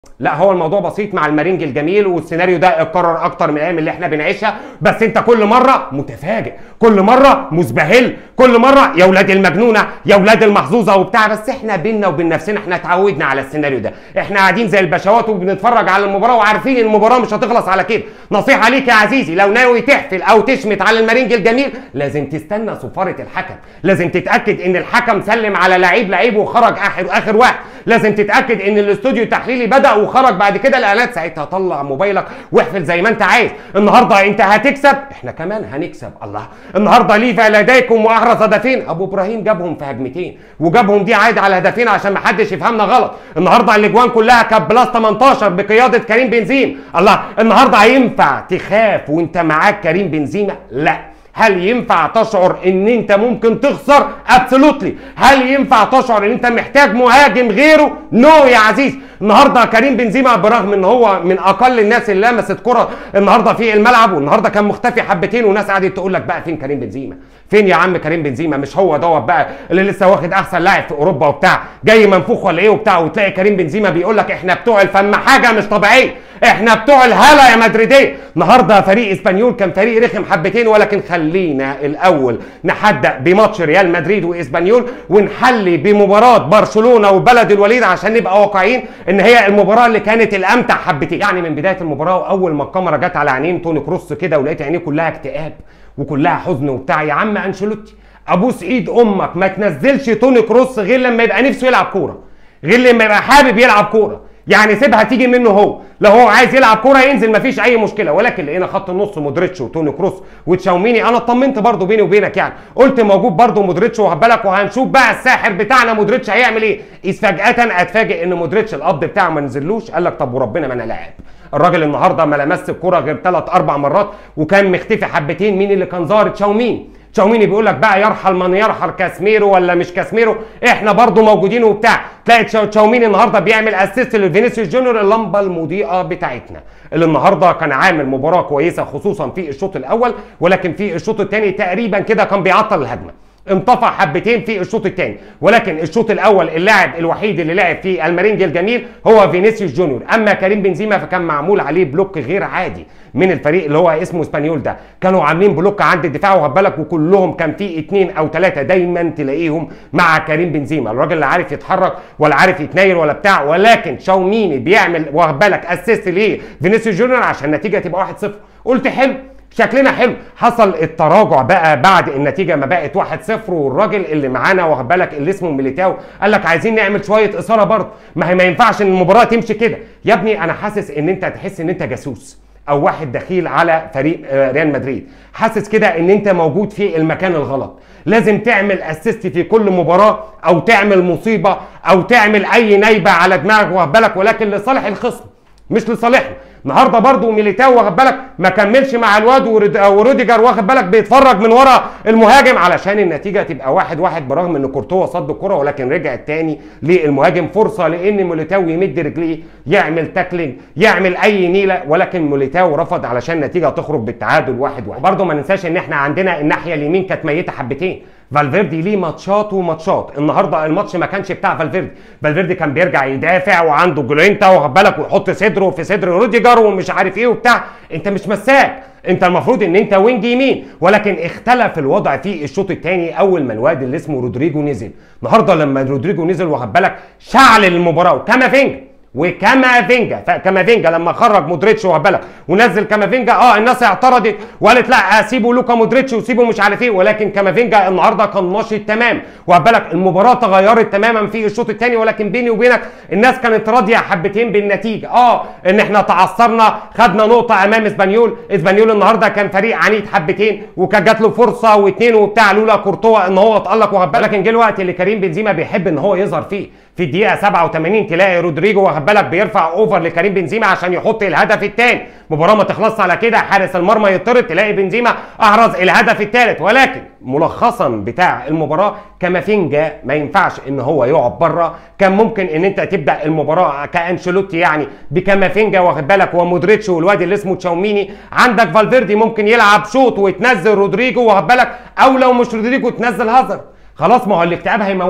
لا هو الموضوع بسيط مع المارينج الجميل والسيناريو ده اتكرر اكتر من الايام اللي احنا بنعيشها بس انت كل مره متفاجئ كل مره مزبهل كل مره يا ولاد المجنونه يا ولاد المحظوظه وبتاع بس احنا بينا وبين نفسنا احنا اتعودنا على السيناريو ده احنا قاعدين زي البشوات وبنتفرج على المباراه وعارفين المباراه مش هتخلص على كده نصيحه ليك يا عزيزي لو ناوي تحفل او تشمت على المارينج الجميل لازم تستنى صفاره الحكم لازم تتاكد ان الحكم سلم على لعيب لعيب وخرج اخر اخر واحد لازم تتاكد ان الاستوديو التحليلي بدا وخرج بعد كده الاعلانات ساعتها طلع موبايلك واحفل زي ما انت عايز النهارده انت هتكسب احنا كمان هنكسب الله النهارده ليفا لديكم واحرز هدفين ابو ابراهيم جابهم في هجمتين وجابهم دي عادي على هدفين عشان ما حدش يفهمنا غلط النهارده الاجوان كلها كانت بلس 18 بقياده كريم بنزيم الله النهارده هينفع تخاف وانت معاك كريم بنزيما لا هل ينفع تشعر ان انت ممكن تخسر ابسولوتلي هل ينفع تشعر ان انت محتاج مهاجم غيره نو no يا عزيز النهارده كريم بنزيما برغم ان هو من اقل الناس اللي لمست كره النهارده في الملعب والنهارده كان مختفي حبتين وناس قعدت تقول لك بقى فين كريم بنزيما فين يا عم كريم بنزيما مش هو دوت بقى اللي لسه واخد احسن لاعب في اوروبا وبتاع جاي منفوخ ولا ايه وبتاع وتلاقي كريم بنزيما بيقول لك احنا بتوع الفم حاجه مش طبيعيه احنا بتوع الهلا يا مدريديه النهارده فريق اسبانيول كان فريق رخم حبتين ولكن خلينا الاول نحدق بماتش ريال مدريد واسبانيول ونحلي بمباراه برشلونه وبلد الوليد عشان نبقى واقعيين ان هي المباراه اللي كانت الامتع حبتين يعني من بدايه المباراه واول ما الكاميرا جت على عينين توني كروس كده ولقيت عينيه كلها اكتئاب وكلها حزن وبتاع يا عم انشيلوتي ابوس ايد امك ما تنزلش توني كروس غير لما يبقى نفسه يلعب كوره غير لما يبقى حابب يلعب كوره يعني سيبها تيجي منه هو لو هو عايز يلعب كوره ينزل مفيش اي مشكله ولكن لقينا خط النص مودريتش وتوني كروس وتشاوميني انا اطمنت برضو بيني وبينك يعني قلت موجود برضو مودريتش وهبالك وهنشوف بقى الساحر بتاعنا مودريتش هيعمل ايه اذ فجاه اتفاجئ ان مودريتش القبض بتاعه ما نزلوش قال لك طب وربنا ما انا لاعب الراجل النهارده ما لمس الكوره غير ثلاث اربع مرات وكان مختفي حبتين مين اللي كان ظاهر تشاوميني تشاوميني بيقول لك بقى يرحل من يرحل كاسميرو ولا مش كاسميرو احنا برضو موجودين وبتاع تلاقي تشاوميني النهارده بيعمل اسيست لفينيسيوس جونيور اللمبه المضيئه بتاعتنا اللي النهارده كان عامل مباراه كويسه خصوصا في الشوط الاول ولكن في الشوط الثاني تقريبا كده كان بيعطل الهجمه انطفى حبتين في الشوط الثاني ولكن الشوط الاول اللاعب الوحيد اللي لعب في المارينج الجميل هو فينيسيوس جونيور اما كريم بنزيما فكان معمول عليه بلوك غير عادي من الفريق اللي هو اسمه اسبانيول ده كانوا عاملين بلوك عند الدفاع وخد بالك وكلهم كان في اثنين او ثلاثه دايما تلاقيهم مع كريم بنزيما الراجل لا عارف يتحرك ولا عارف يتنيل ولا بتاع ولكن شاوميني بيعمل واخد بالك اسيست ليه فينيسيوس جونيور عشان النتيجه تبقى 1-0 قلت حلو شكلنا حلو حصل التراجع بقى بعد النتيجه ما بقت 1-0 والراجل اللي معانا واخد بالك اللي اسمه ميليتاو قال لك عايزين نعمل شويه اثاره برضه ما هي ما ينفعش ان المباراه تمشي كده يا ابني انا حاسس ان انت تحس ان انت جاسوس او واحد دخيل على فريق ريال مدريد حاسس كده ان انت موجود في المكان الغلط لازم تعمل اسيست في كل مباراه او تعمل مصيبه او تعمل اي نايبه على دماغك واخد بالك ولكن لصالح الخصم مش لصالحنا النهارده برضو ميليتاو واخد بالك ما كملش مع الواد وروديجر واخد بالك بيتفرج من ورا المهاجم علشان النتيجه تبقى واحد واحد برغم ان كورتوا صد الكره ولكن رجع الثاني للمهاجم فرصه لان ميليتاو يمد رجليه يعمل تاكلينج يعمل اي نيله ولكن ميليتاو رفض علشان النتيجه تخرج بالتعادل واحد واحد برضو ما ننساش ان احنا عندنا الناحيه اليمين كانت ميته حبتين فالفيردي ليه ماتشات وماتشات النهارده الماتش ما كانش بتاع فالفيردي فالفيردي كان بيرجع يدافع وعنده جولينتا واخد بالك ويحط صدره في صدر روديجر ومش عارف ايه وبتاع انت مش مساك انت المفروض ان انت وينج يمين ولكن اختلف الوضع في الشوط الثاني اول ما الواد اللي اسمه رودريجو نزل النهارده لما رودريجو نزل واخد بالك شعل المباراه وكامافينجا وكامافينجا فكامافينجا لما خرج مودريتش واخد بالك ونزل كامافينجا اه الناس اعترضت وقالت لا سيبوا لوكا مودريتش وسيبوا مش عارف ايه ولكن كامافينجا النهارده كان نشيط تمام واخد بالك المباراه تغيرت تماما في الشوط الثاني ولكن بيني وبينك الناس كانت راضيه حبتين بالنتيجه اه ان احنا تعثرنا خدنا نقطه امام اسبانيول اسبانيول النهارده كان فريق عنيد حبتين وكان جات له فرصه واثنين وبتاع لولا كورتوا ان هو اتالق واخد بالك لكن جه الوقت اللي كريم بنزيما بيحب ان هو يظهر فيه في الدقيقه 87 تلاقي رودريجو واخد بالك بيرفع اوفر لكريم بنزيما عشان يحط الهدف الثاني مباراه ما تخلصش على كده حارس المرمى يطرد تلاقي بنزيما احرز الهدف الثالث ولكن ملخصا بتاع المباراه كامافينجا ما ينفعش ان هو يقعد بره كان ممكن ان انت تبدا المباراه كانشيلوتي يعني بكامافينجا واخد بالك ومودريتش والواد اللي اسمه تشاوميني عندك فالفيردي ممكن يلعب شوط وتنزل رودريجو واخد بالك او لو مش رودريجو تنزل هازارد خلاص ما هو الاكتئاب هيموته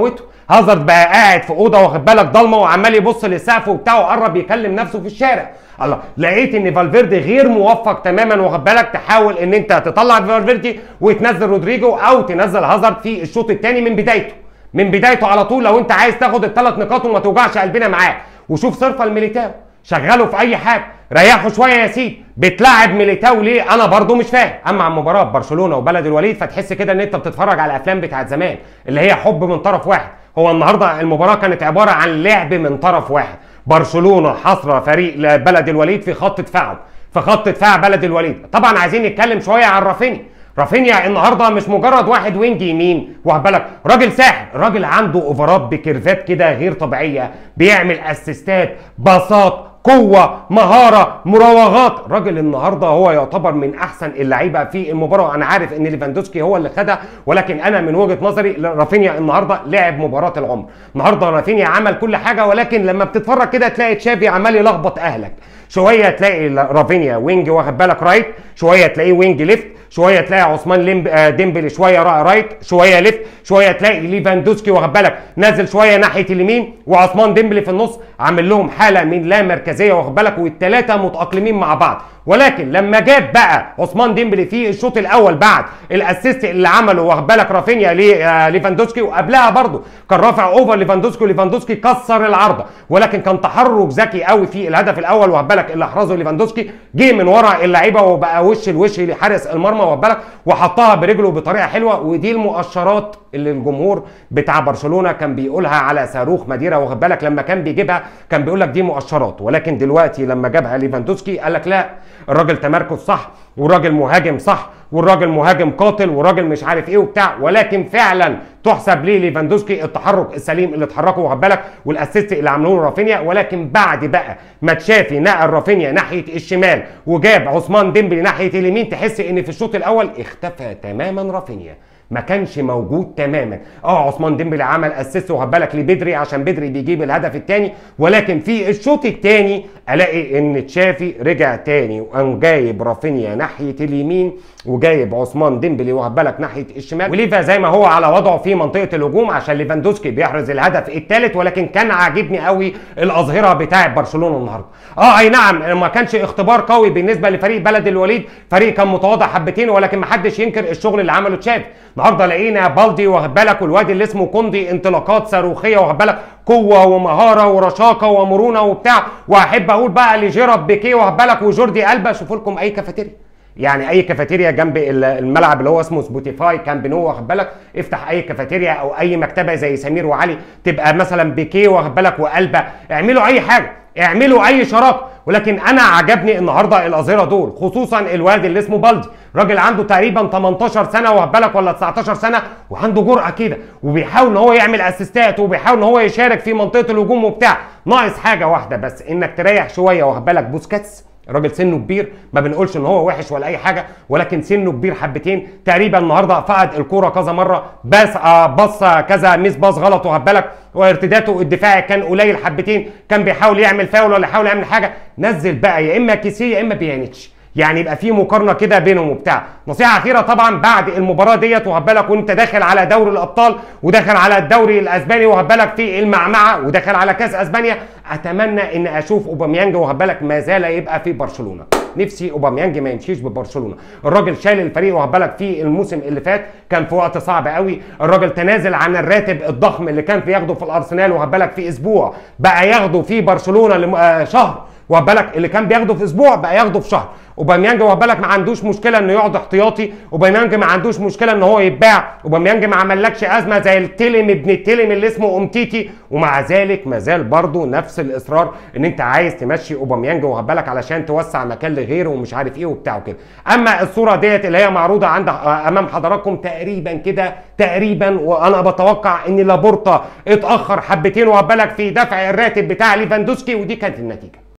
هازارد بقى قاعد في اوضه واخد بالك ضلمه وعمال يبص للسقف وبتاع وقرب يكلم نفسه في الشارع الله لقيت ان فالفيردي غير موفق تماما واخد بالك تحاول ان انت تطلع فالفيردي وتنزل رودريجو او تنزل هازارد في الشوط الثاني من بدايته من بدايته على طول لو انت عايز تاخد الثلاث نقاط وما توجعش قلبنا معاه وشوف صرف الميليتاو شغله في اي حاجه ريحه شويه يا سيدي بتلعب ميليتاو ليه انا برضو مش فاهم اما عن مباراه برشلونه وبلد الوليد فتحس كده ان انت بتتفرج على الافلام بتاعت زمان اللي هي حب من طرف واحد هو النهارده المباراه كانت عباره عن لعب من طرف واحد برشلونه حصر فريق بلد الوليد في خط دفاعه في خط دفاع بلد الوليد طبعا عايزين نتكلم شويه عن رافينيا رافينيا النهارده مش مجرد واحد وينج يمين واخد بالك راجل ساحر راجل عنده اوفرات بكيرفات كده غير طبيعيه بيعمل اسيستات باصات قوة مهارة مراوغات راجل النهارده هو يعتبر من احسن اللعيبة في المباراة انا عارف ان ليفاندوسكي هو اللي خدها ولكن انا من وجهة نظري رافينيا النهارده لعب مباراة العمر النهارده رافينيا عمل كل حاجة ولكن لما بتتفرج كده تلاقي تشافي عمال يلخبط اهلك شويه تلاقي رافينيا وينج واخد بالك رايت شويه تلاقيه وينج ليفت شويه تلاقي عثمان ليمب ديمبلي شويه رايت شويه ليفت شويه تلاقي ليفاندوسكي واخد بالك نازل شويه ناحيه اليمين وعثمان ديمبلي في النص عامل لهم حاله من لا مركزيه واخد بالك والثلاثه متاقلمين مع بعض ولكن لما جاب بقى عثمان ديمبلي في الشوط الاول بعد الاسيست اللي عمله واخد بالك رافينيا ليفاندوسكي وقبلها برده كان رافع اوفر ليفاندوسكي وليفاندوسكي كسر العارضه ولكن كان تحرك ذكي قوي في الهدف الاول واخد بالك اللي احرزه ليفاندوسكي جه من ورا اللعيبه وبقى وش لوش لحارس المرمى واخد بالك وحطها برجله بطريقه حلوه ودي المؤشرات اللي الجمهور بتاع برشلونه كان بيقولها على صاروخ مديره واخد بالك لما كان بيجيبها كان بيقول لك دي مؤشرات ولكن دلوقتي لما جابها ليفاندوسكي قال لك لا الراجل تمركز صح والراجل مهاجم صح والراجل مهاجم قاتل والراجل مش عارف ايه وبتاع ولكن فعلا تحسب ليه ليفاندوسكي التحرك السليم اللي اتحركه واخد بالك والاسيست اللي عملوه رافينيا ولكن بعد بقى ما تشافي نقل رافينيا ناحيه الشمال وجاب عثمان ديمبلي ناحيه اليمين تحس ان في الشوط الاول اختفى تماما رافينيا ما كانش موجود تماما اه عثمان ديمبلي عمل اسيست وهب بالك لبدري عشان بدري بيجيب الهدف الثاني ولكن في الشوط الثاني الاقي ان تشافي رجع تاني وقام جايب رافينيا ناحيه اليمين وجايب عثمان ديمبلي وهب بالك ناحيه الشمال وليفا زي ما هو على وضعه في منطقه الهجوم عشان ليفاندوسكي بيحرز الهدف الثالث ولكن كان عاجبني قوي الاظهره بتاعه برشلونه النهارده اه اي نعم ما كانش اختبار قوي بالنسبه لفريق بلد الوليد فريق كان متواضع حبتين ولكن ما حدش ينكر الشغل اللي عمله تشافي النهارده لقينا بالدي واخد بالك والواد اللي اسمه كوندي انطلاقات صاروخيه واخد بالك قوه ومهاره ورشاقه ومرونه وبتاع واحب اقول بقى لجيراب بيكيه واخد بالك وجوردي البا شوفوا لكم اي كافيتيريا يعني اي كافيتيريا جنب الملعب اللي هو اسمه سبوتيفاي كامب نو واخد بالك افتح اي كافيتيريا او اي مكتبه زي سمير وعلي تبقى مثلا بيكيه واخد بالك والبا اعملوا اي حاجه اعملوا اي شراكه ولكن انا عجبني النهارده الاظهره دول خصوصا الواد اللي اسمه بالدي راجل عنده تقريبا 18 سنه واخد بالك ولا 19 سنه وعنده جرأه كده وبيحاول ان هو يعمل اسيستات وبيحاول ان هو يشارك في منطقه الهجوم وبتاع ناقص حاجه واحده بس انك تريح شويه واخد بالك بوسكاتس راجل سنه كبير ما بنقولش ان هو وحش ولا اي حاجه ولكن سنه كبير حبتين تقريبا النهارده فقد الكوره كذا مره بس آه بص كذا ميس باص غلط واخد بالك وارتداده الدفاعي كان قليل حبتين كان بيحاول يعمل فاول ولا يحاول يعمل حاجه نزل بقى يا اما كيسيه يا اما بيانيتش يعني يبقى في مقارنه كده بينهم وبتاع نصيحه اخيره طبعا بعد المباراه ديت واخد بالك وانت داخل على دوري الابطال وداخل على الدوري الاسباني واخد بالك في المعمعه وداخل على كاس اسبانيا اتمنى ان اشوف اوباميانج واخد بالك ما زال يبقى في برشلونه نفسي اوباميانج ما يمشيش ببرشلونه الراجل شال الفريق واخد بالك في الموسم اللي فات كان في وقت صعب قوي الراجل تنازل عن الراتب الضخم اللي كان بياخده في الارسنال واخد بالك في اسبوع بقى ياخده في برشلونه لم... شهر واخد بالك اللي كان بياخده في اسبوع بقى ياخده في شهر اوباميانج واخد بالك ما عندوش مشكله انه يقعد احتياطي اوباميانج ما عندوش مشكله ان هو يتباع اوباميانج ما عملكش ازمه زي التلم ابن التلم اللي اسمه امتيتي ومع ذلك ما زال برضه نفس الاصرار ان انت عايز تمشي اوباميانج واخد بالك علشان توسع مكان لغيره ومش عارف ايه وبتاع وكده اما الصوره ديت اللي هي معروضه عند امام حضراتكم تقريبا كده تقريبا وانا بتوقع ان لابورتا اتاخر حبتين واخد بالك في دفع الراتب بتاع ليفاندوسكي ودي كانت النتيجه